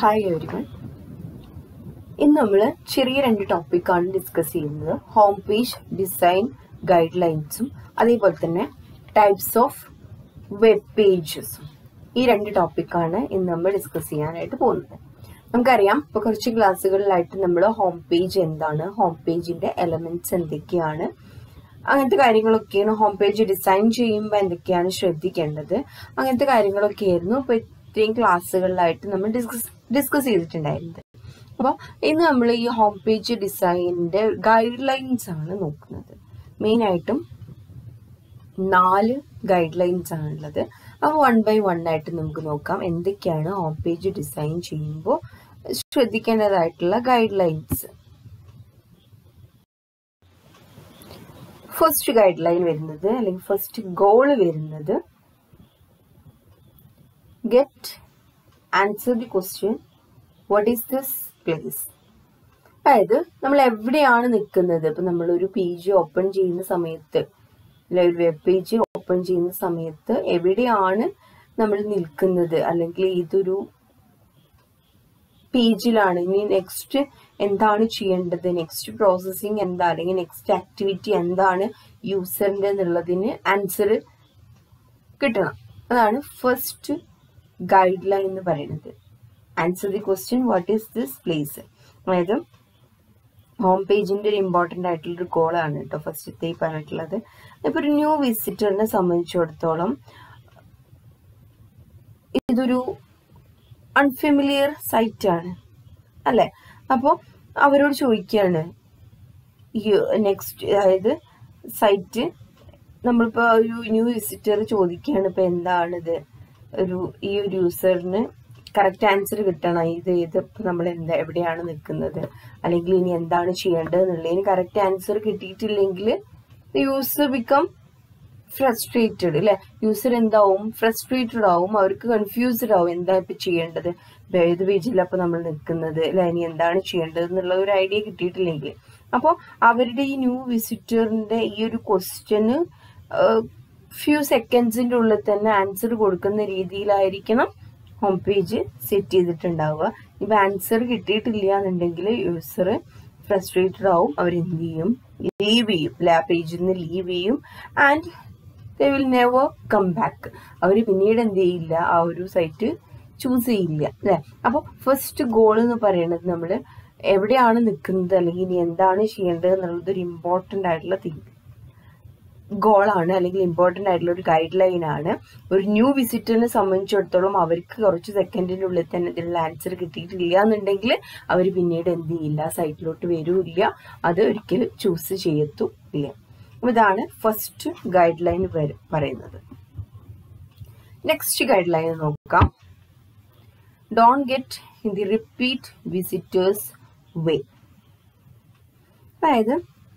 hi everyone ഇന്ന് നമ്മൾ ചെറിയ രണ്ട് ടോപ്പിക്കാണ് ഡിസ്കസ് ചെയ്യുന്നത് ഹോം പേജ് ഡിസൈൻ ഗൈഡ് ലൈൻസും അതേപോലെ തന്നെ ടൈപ്സ് ഓഫ് വെബ് പേജസും ഈ രണ്ട് ടോപ്പിക്കാണ് ഇന്ന് നമ്മൾ ഡിസ്കസ് ചെയ്യാനായിട്ട് പോകുന്നത് നമുക്കറിയാം ഇപ്പൊ കുറച്ച് ക്ലാസ്സുകളിലായിട്ട് നമ്മൾ ഹോം പേജ് എന്താണ് ഹോം പേജിന്റെ എലമെന്റ്സ് എന്തൊക്കെയാണ് അങ്ങനത്തെ കാര്യങ്ങളൊക്കെയാണ് ഹോം പേജ് ഡിസൈൻ ചെയ്യുമ്പോൾ എന്തൊക്കെയാണ് ശ്രദ്ധിക്കേണ്ടത് അങ്ങനത്തെ കാര്യങ്ങളൊക്കെ ആയിരുന്നു ഇപ്പൊ ഇത്രയും ക്ലാസ്സുകളിലായിട്ട് നമ്മൾ ഡിസ്കസ് ഡിസ്കസ് ചെയ്തിട്ടുണ്ടായിരുന്നത് അപ്പോൾ ഇന്ന് നമ്മൾ ഈ ഹോം പേജ് ഡിസൈനിന്റെ ഗൈഡ് ലൈൻസ് ആണ് നോക്കുന്നത് മെയിൻ ആയിട്ടും നാല് ഗൈഡ് ലൈൻസ് ആണുള്ളത് അപ്പോൾ വൺ ബൈ വൺ ആയിട്ട് നമുക്ക് നോക്കാം എന്തൊക്കെയാണ് ഹോം പേജ് ഡിസൈൻ ചെയ്യുമ്പോൾ ശ്രദ്ധിക്കേണ്ടതായിട്ടുള്ള guide lines first guide line വരുന്നത് അല്ലെങ്കിൽ ഫസ്റ്റ് ഗോൾ വരുന്നത് get answer the question what is this place അതായത് നമ്മൾ എവിടെയാണ് നിൽക്കുന്നത് ഇപ്പൊ നമ്മൾ ഒരു പേജ് ഓപ്പൺ ചെയ്യുന്ന സമയത്ത് അല്ലെ ഒരു വെബ് പേജ് ഓപ്പൺ ചെയ്യുന്ന സമയത്ത് എവിടെയാണ് നമ്മൾ നിൽക്കുന്നത് അല്ലെങ്കിൽ ഇതൊരു പേജിലാണ് ഇനി നെക്സ്റ്റ് എന്താണ് ചെയ്യേണ്ടത് നെക്സ്റ്റ് പ്രോസസ്സിങ് എന്താ അല്ലെങ്കിൽ നെക്സ്റ്റ് ആക്ടിവിറ്റി എന്താണ് യൂസറിന്റെ എന്നുള്ളതിന് ആൻസർ കിട്ടണം അതാണ് ഫസ്റ്റ് ഗൈഡ് ലൈൻ എന്ന് പറയുന്നത് answer the question what is this place അതായത് ഹോം പേജിന്റെ ഒരു ഇമ്പോർട്ടൻ്റ് ആയിട്ടുള്ള ഒരു ഗോളാണ് കേട്ടോ ഫസ്റ്റത്തെ ഈ പറഞ്ഞിട്ടുള്ളത് ഇപ്പൊ ഒരു ന്യൂ വിസിറ്ററിനെ സംബന്ധിച്ചിടത്തോളം ഇതൊരു അൺഫെമിലിയർ സൈറ്റ് ആണ് അല്ലെ അപ്പോൾ അവരോട് ചോദിക്കുകയാണ് ഈ നെക്സ്റ്റ് അതായത് സൈറ്റ് നമ്മളിപ്പോൾ ഒരു ന്യൂ വിസിറ്റർ ചോദിക്കുകയാണ് ഇപ്പൊ എന്താണിത് ഒരു ഈ ഒരു യൂസറിന് കറക്റ്റ് ആൻസർ കിട്ടണം ഇത് ഇത് ഇപ്പം നമ്മൾ എന്താ എവിടെയാണ് നിൽക്കുന്നത് അല്ലെങ്കിൽ ഇനി എന്താണ് ചെയ്യേണ്ടത് എന്നുള്ളതിന് കറക്റ്റ് ആൻസർ കിട്ടിയിട്ടില്ലെങ്കിൽ യൂസർ ബിക്കം ഫ്രസ്ട്രേറ്റഡ് അല്ലെ യൂസർ എന്താവും ഫ്രസ്ട്രേറ്റഡ് ആവും അവർക്ക് കൺഫ്യൂസ്ഡ് ആവും എന്താ ഇപ്പൊ ചെയ്യേണ്ടത് ഇപ്പൊ ഏത് പേജിലാണ് ഇപ്പൊ നമ്മൾ നിൽക്കുന്നത് അല്ലെ ഇനി എന്താണ് ചെയ്യേണ്ടത് എന്നുള്ള ഒരു ഐഡിയ കിട്ടിയിട്ടില്ലെങ്കിൽ അപ്പോൾ അവരുടെ ഈ ന്യൂ വിസിറ്ററിന്റെ ഈ ഒരു ക്വസ്റ്റ്യന് ഫ്യൂ സെക്കൻഡ്സിന്റെ ഉള്ളിൽ തന്നെ ആൻസർ കൊടുക്കുന്ന രീതിയിലായിരിക്കണം ഹോം പേജ് സെറ്റ് ചെയ്തിട്ടുണ്ടാവുക ഇപ്പൊ ആൻസർ കിട്ടിയിട്ടില്ല എന്നുണ്ടെങ്കിൽ യൂസർ ഫ്രസ്ട്രേറ്റഡ് ആവും അവരെന്ത് ചെയ്യും ലീവ് ചെയ്യും അല്ലെ ആ പേജിൽ നിന്ന് ലീവ് ചെയ്യും and they will never come back അവർ പിന്നീട് എന്ത് ചെയ്യില്ല ആ ഒരു സൈറ്റ് ചൂസ് ചെയ്യില്ല അല്ലെ അപ്പോൾ ഫസ്റ്റ് ഗോൾ എന്ന് പറയുന്നത് നമ്മൾ എവിടെയാണ് നിൽക്കുന്നത് അല്ലെങ്കിൽ ഇനി എന്താണ് ചെയ്യേണ്ടത് എന്നുള്ളത് ഒരു ഇമ്പോർട്ടൻ്റ് ആയിട്ടുള്ള തിങ് ഗോളാണ് അല്ലെങ്കിൽ ഇമ്പോർട്ടൻ്റ് ആയിട്ടുള്ള ഒരു ഗൈഡ് ലൈൻ ആണ് ഒരു ന്യൂ വിസിറ്ററിനെ സംബന്ധിച്ചിടത്തോളം അവർക്ക് കുറച്ച് സെക്കൻഡിൻ്റെ ഉള്ളിൽ തന്നെ ഇതിനുള്ള ആൻസർ കിട്ടിയിട്ടില്ല എന്നുണ്ടെങ്കിൽ അവർ പിന്നീട് എന്ത് ചെയ്യില്ല സൈറ്റിലോട്ട് വരൂല്ല അത് ഒരിക്കലും ചൂസ് ചെയ്യത്തും ഇല്ല അപ്പൊ ഇതാണ് ഫസ്റ്റ് ഗൈഡ് ലൈൻ പറയുന്നത് നെക്സ്റ്റ് ഗൈഡ് ലൈൻ നോക്കാം don't get in the repeat visitors way അതായത്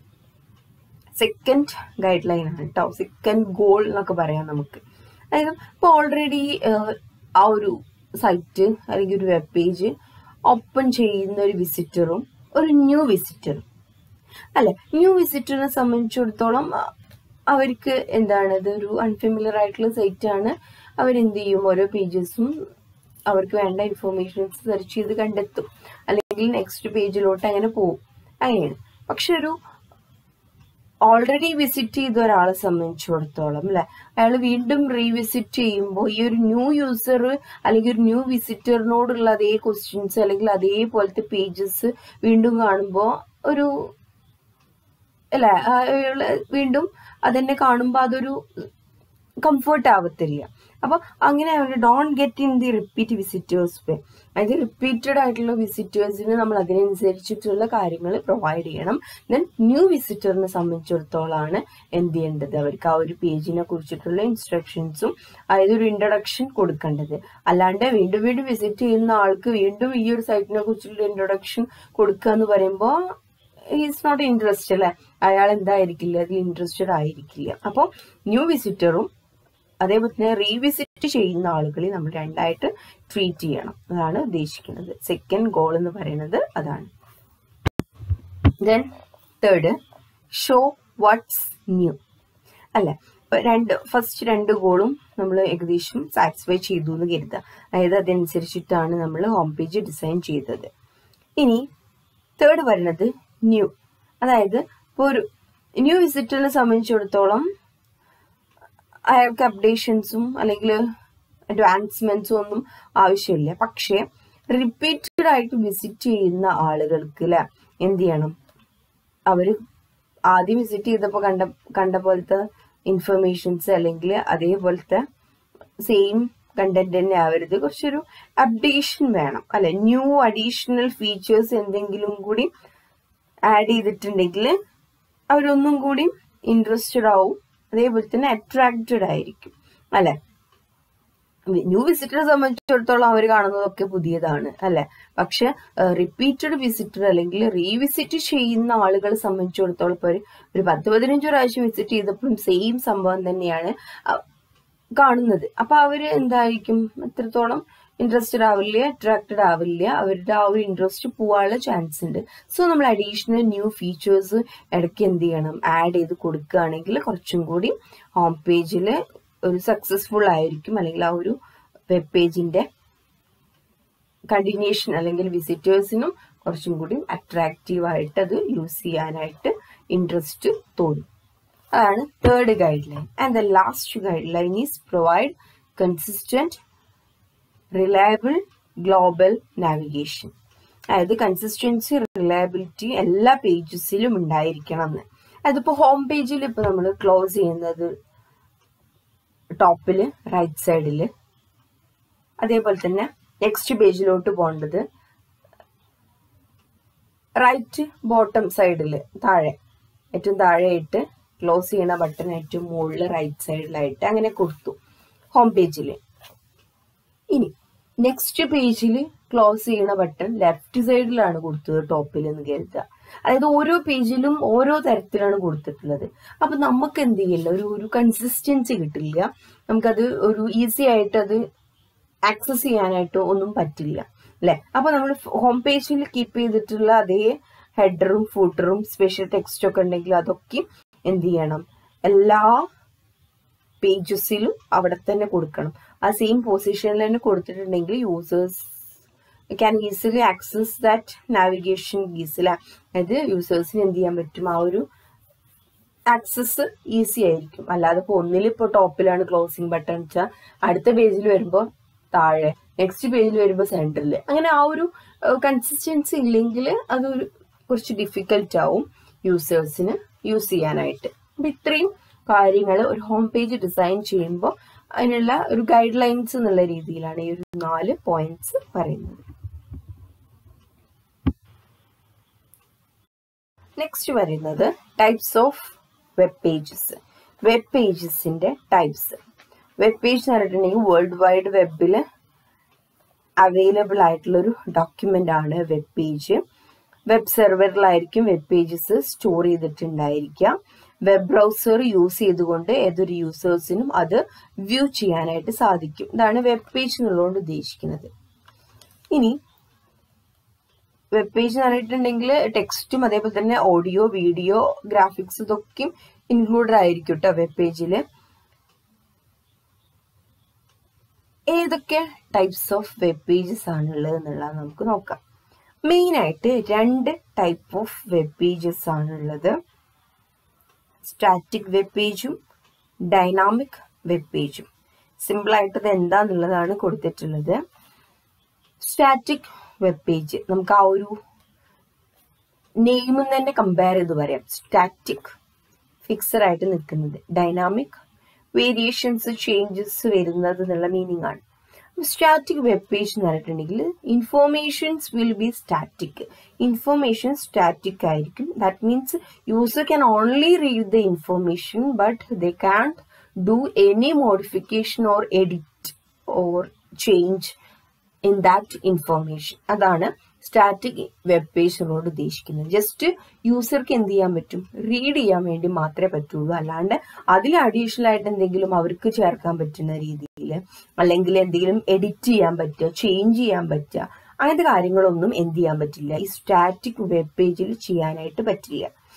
സെക്കൻഡ് ഗൈഡ് ലൈൻ ആണ് കേട്ടോ സെക്കൻഡ് ഗോൾ എന്നൊക്കെ പറയാം നമുക്ക് അതായത് ഇപ്പോൾ ഓൾറെഡി ആ ഒരു സൈറ്റ് അല്ലെങ്കിൽ ഒരു വെബ് പേജ് ഓപ്പൺ ചെയ്യുന്ന ഒരു വിസിറ്ററും ഒരു ന്യൂ വിസിറ്ററും അല്ലെ ന്യൂ വിസിറ്ററിനെ സംബന്ധിച്ചിടത്തോളം അവർക്ക് എന്താണ് ഇതൊരു അൺഫെമിലിയർ ആയിട്ടുള്ള സൈറ്റ് ആണ് അവരെന്ത് ചെയ്യും ഓരോ പേജസും അവർക്ക് വേണ്ട ഇൻഫോർമേഷൻസ് സെർച്ച് ചെയ്ത് കണ്ടെത്തും അല്ലെങ്കിൽ നെക്സ്റ്റ് പേജിലോട്ട് അങ്ങനെ പോകും അങ്ങനെയാണ് പക്ഷെ ഒരു ഓൾറെഡി വിസിറ്റ് ചെയ്ത ഒരാളെ സംബന്ധിച്ചിടത്തോളം അല്ലെ അയാൾ വീണ്ടും റീവിസിറ്റ് ചെയ്യുമ്പോൾ ഈ ഒരു ന്യൂ യൂസർ അല്ലെങ്കിൽ ഒരു ന്യൂ വിസിറ്ററിനോടുള്ള അതേ ക്വസ്റ്റ്യൻസ് അല്ലെങ്കിൽ അതേപോലത്തെ പേജസ് വീണ്ടും കാണുമ്പോൾ ഒരു അല്ലെ വീണ്ടും അതെന്നെ കാണുമ്പോൾ അതൊരു കംഫർട്ട് ആവത്തില്ല അപ്പൊ അങ്ങനെ don't get in the repeat visitors way അതായത് റിപ്പീറ്റഡ് ആയിട്ടുള്ള വിസിറ്റേഴ്സിന് നമ്മൾ അതിനനുസരിച്ചിട്ടുള്ള കാര്യങ്ങൾ പ്രൊവൈഡ് ചെയ്യണം ദെൻ ന്യൂ വിസിറ്ററിനെ സംബന്ധിച്ചിടത്തോളാണ് എന്ത് ചെയ്യേണ്ടത് അവർക്ക് ആ ഒരു പേജിനെ കുറിച്ചിട്ടുള്ള ഇൻസ്ട്രക്ഷൻസും അതായത് ഒരു ഇൻട്രൊഡക്ഷൻ കൊടുക്കേണ്ടത് അല്ലാണ്ട് വീണ്ടും വീണ്ടും വിസിറ്റ് ചെയ്യുന്ന ആൾക്ക് വീണ്ടും ഈ ഒരു സൈറ്റിനെ കുറിച്ചുള്ള ഇൻട്രൊഡക്ഷൻ കൊടുക്കുക എന്ന് പറയുമ്പോൾ ഈസ് നോട്ട് ഇൻട്രസ്റ്റഡ് അല്ലെ അയാൾ എന്തായിരിക്കില്ല അതിൽ ഇൻട്രസ്റ്റഡ് ആയിരിക്കില്ല അപ്പോൾ ന്യൂ വിസിറ്ററും അതേപോലെ തന്നെ റീവിസിറ്റ് ചെയ്യുന്ന ആളുകളെ നമ്മൾ രണ്ടായിട്ട് ട്രീറ്റ് ചെയ്യണം അതാണ് ഉദ്ദേശിക്കുന്നത് സെക്കൻഡ് ഗോൾ എന്ന് പറയുന്നത് അതാണ് then third show what's new അല്ലെ രണ്ട് ഫസ്റ്റ് രണ്ട് ഗോളും നമ്മൾ ഏകദേശം സാറ്റിസ്ഫൈ ചെയ്തു എന്ന് കരുതുക അതായത് അതനുസരിച്ചിട്ടാണ് നമ്മൾ ഹോം പേജ് ഡിസൈൻ ചെയ്തത് ഇനി തേർഡ് വരുന്നത് ന്യൂ അതായത് ഇപ്പോൾ ഒരു ന്യൂ വിസിറ്ററിനെ സംബന്ധിച്ചിടത്തോളം അയാൾക്ക് അപ്ഡേഷൻസും അല്ലെങ്കിൽ അഡ്വാൻസ്മെന്റ്സും ഒന്നും ആവശ്യമില്ല പക്ഷേ റിപ്പീറ്റഡ് ആയിട്ട് വിസിറ്റ് ചെയ്യുന്ന ആളുകൾക്ക് അല്ലെ എന്ത് ചെയ്യണം അവര് ആദ്യം വിസിറ്റ് ചെയ്തപ്പോൾ കണ്ട കണ്ട പോലത്തെ ഇൻഫർമേഷൻസ് അല്ലെങ്കിൽ അതേപോലത്തെ സെയിം കണ്ടന്റ് തന്നെ ആവരുത് കുറച്ചൊരു അപ്ഡേഷൻ വേണം അല്ലെ ന്യൂ അഡീഷണൽ ഫീച്ചേഴ്സ് എന്തെങ്കിലും കൂടി ആഡ് ചെയ്തിട്ടുണ്ടെങ്കിൽ അവരൊന്നും കൂടി ഇൻട്രസ്റ്റഡ് ആവും അതേപോലെ തന്നെ അട്രാക്റ്റഡ് ആയിരിക്കും അല്ലെ ന്യൂ വിസിറ്ററെ സംബന്ധിച്ചിടത്തോളം അവർ കാണുന്നതൊക്കെ പുതിയതാണ് അല്ലെ പക്ഷെ റിപ്പീറ്റഡ് വിസിറ്റർ അല്ലെങ്കിൽ റീവിസിറ്റ് ചെയ്യുന്ന ആളുകളെ സംബന്ധിച്ചിടത്തോളം ഇപ്പോൾ ഒരു പത്ത് പതിനഞ്ച് പ്രാവശ്യം വിസിറ്റ് ചെയ്തപ്പോഴും സെയിം സംഭവം തന്നെയാണ് കാണുന്നത് അപ്പൊ അവര് എന്തായിരിക്കും എത്രത്തോളം ഇൻട്രസ്റ്റഡ് ആവില്ല അട്രാക്റ്റഡ് ആവില്ല അവരുടെ ആ ഒരു ഇൻട്രസ്റ്റ് പോവാനുള്ള ചാൻസ് ഉണ്ട് സോ നമ്മൾ അഡീഷണൽ ന്യൂ ഫീച്ചേഴ്സ് ഇടയ്ക്ക് എന്ത് ചെയ്യണം ആഡ് ചെയ്ത് കൊടുക്കുകയാണെങ്കിൽ കുറച്ചും കൂടി ഹോം പേജിൽ ഒരു സക്സസ്ഫുൾ ആയിരിക്കും അല്ലെങ്കിൽ ആ ഒരു വെബ് പേജിന്റെ കണ്ടിന്യൂഷൻ അല്ലെങ്കിൽ വിസിറ്റേഴ്സിനും കുറച്ചും കൂടി അട്രാക്റ്റീവ് ആയിട്ട് അത് യൂസ് ചെയ്യാനായിട്ട് ഇൻട്രസ്റ്റ് തോന്നും അതാണ് third guide line and the last guide line is provide consistent reliable global navigation അതായത് കൺസിസ്റ്റൻസി റിലയബിലിറ്റി എല്ലാ പേജസിലും ഉണ്ടായിരിക്കണം എന്ന് അതിപ്പോ ഹോം പേജിൽ ഇപ്പൊ നമ്മൾ ക്ലോസ് ചെയ്യുന്നത് ടോപ്പില് റൈറ്റ് സൈഡില് അതേപോലെ തന്നെ നെക്സ്റ്റ് പേജിലോട്ട് പോകേണ്ടത് റൈറ്റ് ബോട്ടം സൈഡിൽ താഴെ ഏറ്റവും താഴെയായിട്ട് ക്ലോസ് ചെയ്യണ ബട്ടൺ ഏറ്റവും മുകളിൽ റൈറ്റ് സൈഡിലായിട്ട് അങ്ങനെ കൊടുത്തു ഹോം പേജിൽ ഇനി നെക്സ്റ്റ് പേജിൽ ക്ലോസ് ചെയ്യണ ബട്ടൺ ലെഫ്റ്റ് സൈഡിലാണ് കൊടുത്തത് ടോപ്പിൽ എന്ന് കരുതുക അതായത് ഓരോ പേജിലും ഓരോ തരത്തിലാണ് കൊടുത്തിട്ടുള്ളത് അപ്പൊ നമുക്ക് എന്ത് ചെയ്യില്ല ഒരു ഒരു കൺസിസ്റ്റൻസി കിട്ടില്ല നമുക്കത് ഒരു ഈസി ആയിട്ട് അത് ആക്സസ് ചെയ്യാനായിട്ട് ഒന്നും പറ്റില്ല അല്ലെ അപ്പൊ നമ്മൾ ഹോം പേജിൽ കീപ്പ് ചെയ്തിട്ടുള്ള അതേ ഹെഡറും ഫൂട്ടറും സ്പെഷ്യൽ ടെക്സ്റ്റ് ഒക്കെ ഉണ്ടെങ്കിൽ അതൊക്കെ എന്ത് ചെയ്യണം എല്ലാ പേജസിലും അവിടെ തന്നെ കൊടുക്കണം ആ സെയിം പൊസിഷനിൽ തന്നെ കൊടുത്തിട്ടുണ്ടെങ്കിൽ users can easily access that navigation ഗീസില അതായത് യൂസേഴ്സിന് എന്ത് ചെയ്യാൻ പറ്റും ആ ഒരു ആക്സസ് ഈസി ആയിരിക്കും അല്ലാതെ ഇപ്പോൾ ഒന്നിൽ ഇപ്പോൾ ടോപ്പിലാണ് ക്ലോസിംഗ് ബട്ടൺ വെച്ചാൽ അടുത്ത പേജിൽ വരുമ്പോൾ താഴെ നെക്സ്റ്റ് പേജിൽ വരുമ്പോൾ സെൻറ്ററിൽ അങ്ങനെ ആ ഒരു കൺസിസ്റ്റൻസി ഇല്ലെങ്കിൽ അതൊരു കുറച്ച് ഡിഫിക്കൽട്ട് ആവും യൂസേഴ്സിന് യൂസ് ചെയ്യാനായിട്ട് അപ്പം ഇത്രയും കാര്യങ്ങൾ ഒരു ഹോം പേജ് ഡിസൈൻ ചെയ്യുമ്പോൾ അതിനുള്ള ഒരു ഗൈഡ് ലൈൻസ് എന്നുള്ള രീതിയിലാണ് ഈ ഒരു നാല് പോയിന്റ്സ് പറയുന്നത് നെക്സ്റ്റ് വരുന്നത് types of web pages web പേജസിന്റെ ടൈപ്സ് വെബ് പേജ് എന്ന് പറഞ്ഞിട്ടുണ്ടെങ്കിൽ വേൾഡ് വൈഡ് വെബിൽ അവൈലബിൾ ആയിട്ടുള്ള ഒരു ഡോക്യുമെന്റ് ആണ് വെബ് പേജ് വെബ് സെർവറിലായിരിക്കും വെബ് പേജസ് സ്റ്റോർ ചെയ്തിട്ടുണ്ടായിരിക്കുക വെബ് ബ്രൗസർ യൂസ് ചെയ്തുകൊണ്ട് ഏതൊരു യൂസേഴ്സിനും അത് വ്യൂ ചെയ്യാനായിട്ട് സാധിക്കും ഇതാണ് വെബ് പേജ് എന്നുള്ളതുകൊണ്ട് ഉദ്ദേശിക്കുന്നത് ഇനി വെബ് പേജ് എന്ന് പറഞ്ഞിട്ടുണ്ടെങ്കിൽ ടെക്സ്റ്റും അതേപോലെ തന്നെ ഓഡിയോ വീഡിയോ ഗ്രാഫിക്സ് ഇതൊക്കെയും ഇൻക്ലൂഡഡ് ആയിരിക്കും കേട്ടോ വെബ് പേജിൽ ഏതൊക്കെ ടൈപ്സ് ഓഫ് വെബ് പേജസ് ആണുള്ളത് എന്നുള്ളത് നമുക്ക് നോക്കാം മെയിൻ ആയിട്ട് രണ്ട് ടൈപ്പ് ഓഫ് വെബ് പേജസ് ആണുള്ളത് സ്റ്റാറ്റിക് വെബ് പേജും ഡൈനാമിക് വെബ് പേജും സിമ്പിൾ ആയിട്ട് ഇത് എന്താന്നുള്ളതാണ് കൊടുത്തിട്ടുള്ളത് സ്റ്റാറ്റിക് വെബ് പേജ് നമുക്ക് ആ ഒരു നെയിമിൽ തന്നെ കമ്പയർ ചെയ്ത് പറയാം സ്റ്റാറ്റിക് ഫിക്സഡ് ആയിട്ട് നിൽക്കുന്നത് ഡൈനാമിക് വേരിയേഷൻസ് ചേഞ്ചസ് വരുന്നത് എന്നുള്ള മീനിങ് ആണ് സ്റ്റാറ്റിക് വെബ് പേജ് എന്ന് പറഞ്ഞിട്ടുണ്ടെങ്കിൽ informations will be static information static ആയിരിക്കും that means user can only read the information but they can do any modification or edit or change in that information അതാണ് static web പേജിനോട് ഉദ്ദേശിക്കുന്നത് just യൂസർക്ക് എന്ത് ചെയ്യാൻ പറ്റും read ചെയ്യാൻ വേണ്ടി മാത്രമേ പറ്റുള്ളൂ അല്ലാണ്ട് അതിൽ അഡീഷണൽ ആയിട്ട് എന്തെങ്കിലും അവർക്ക് ചേർക്കാൻ പറ്റുന്ന രീതിയിൽ അല്ലെങ്കിൽ എന്തെങ്കിലും എഡിറ്റ് ചെയ്യാൻ പറ്റുക ചേഞ്ച് ചെയ്യാൻ പറ്റുക അങ്ങനത്തെ കാര്യങ്ങളൊന്നും എന്ത് ചെയ്യാൻ പറ്റില്ല ഈ സ്റ്റാറ്റിക് വെബ് പേജിൽ ചെയ്യാനായിട്ട് പറ്റില്ല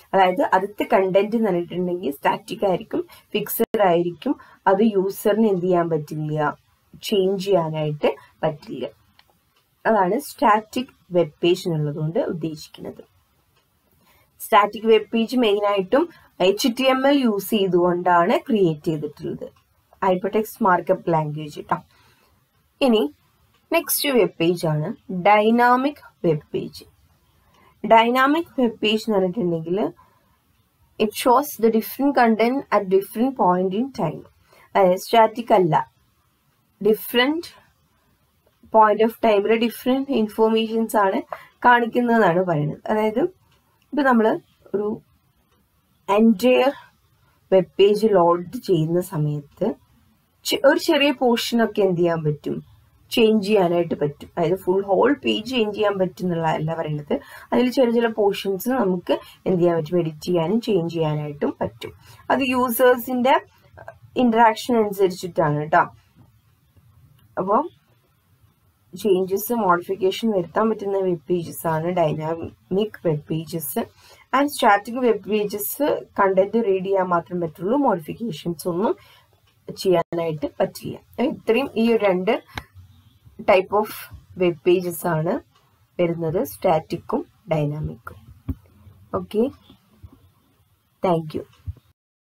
അതായത് അടുത്ത കണ്ടന്റ് എന്ന് പറഞ്ഞിട്ടുണ്ടെങ്കിൽ സ്റ്റാറ്റിക് ആയിരിക്കും ഫിക്സഡ് ആയിരിക്കും അത് യൂസറിന് എന്ത് ചെയ്യാൻ പറ്റില്ല ചേഞ്ച് ചെയ്യാനായിട്ട് പറ്റില്ല അതാണ് സ്റ്റാറ്റിക് വെബ് പേജ് എന്നുള്ളതുകൊണ്ട് ഉദ്ദേശിക്കുന്നത് സ്റ്റാറ്റിക് വെബ് പേജ് മെയിൻ ആയിട്ടും H T M L use ചെയ്തുകൊണ്ടാണ് ക്രിയേറ്റ് ചെയ്തിട്ടുള്ളത് ഹൈപ്പർടെക്സ്റ്റ് മാർക്കപ്പ് ലാംഗ്വേജ് കേട്ടോ ഇനി നെക്സ്റ്റ് വെബ് പേജ് ആണ് dynamic web page dynamic web page എന്ന് പറഞ്ഞിട്ടുണ്ടെങ്കിൽ it shows the different content at different point in time അതായത് static അല്ല ഡിഫറെൻറ്റ് പോയിന്റ് ഓഫ് ടൈമിൽ ഡിഫറെൻറ്റ് ഇൻഫോർമേഷൻസ് ആണ് കാണിക്കുന്നതെന്നാണ് പറയുന്നത് അതായത് ഇപ്പം നമ്മൾ ഒരു എൻറ്റയർ വെബ് പേജ് ലോഡ് ചെയ്യുന്ന സമയത്ത് ഒരു ചെറിയ പോർഷനൊക്കെ എന്ത് ചെയ്യാൻ പറ്റും ചേഞ്ച് ചെയ്യാനായിട്ട് പറ്റും അതായത് ഫുൾ ഹോൾ പേജ് ചേഞ്ച് ചെയ്യാൻ പറ്റും എന്നുള്ളതല്ല പറയുന്നത് അതിൽ ചില ചില പോർഷൻസ് നമുക്ക് എന്ത് ചെയ്യാൻ പറ്റും എഡിറ്റ് ചെയ്യാനും ചേഞ്ച് ചെയ്യാനായിട്ടും പറ്റും അത് യൂസേഴ്സിന്റെ ഇന്ററാക്ഷൻ അനുസരിച്ചിട്ടാണ് കേട്ടോ അപ്പോൾ ചേഞ്ചസ് മോഡിഫിക്കേഷൻ വരുത്താൻ പറ്റുന്ന വെബ് പേജസ് ആണ് dynamic web pages and static web pages content read ചെയ്യാൻ മാത്രം പറ്റുള്ളൂ മോഡിഫിക്കേഷൻസ് ഒന്നും ചെയ്യാനായിട്ട് പറ്റില്ല ഇത്രയും ഈ രണ്ട് ടൈപ്പ് ഓഫ് വെബ് പേജസ് ആണ് വരുന്നത് സ്റ്റാറ്റിക്കും ഡൈനാമിക്കും ഓക്കെ താങ്ക് യു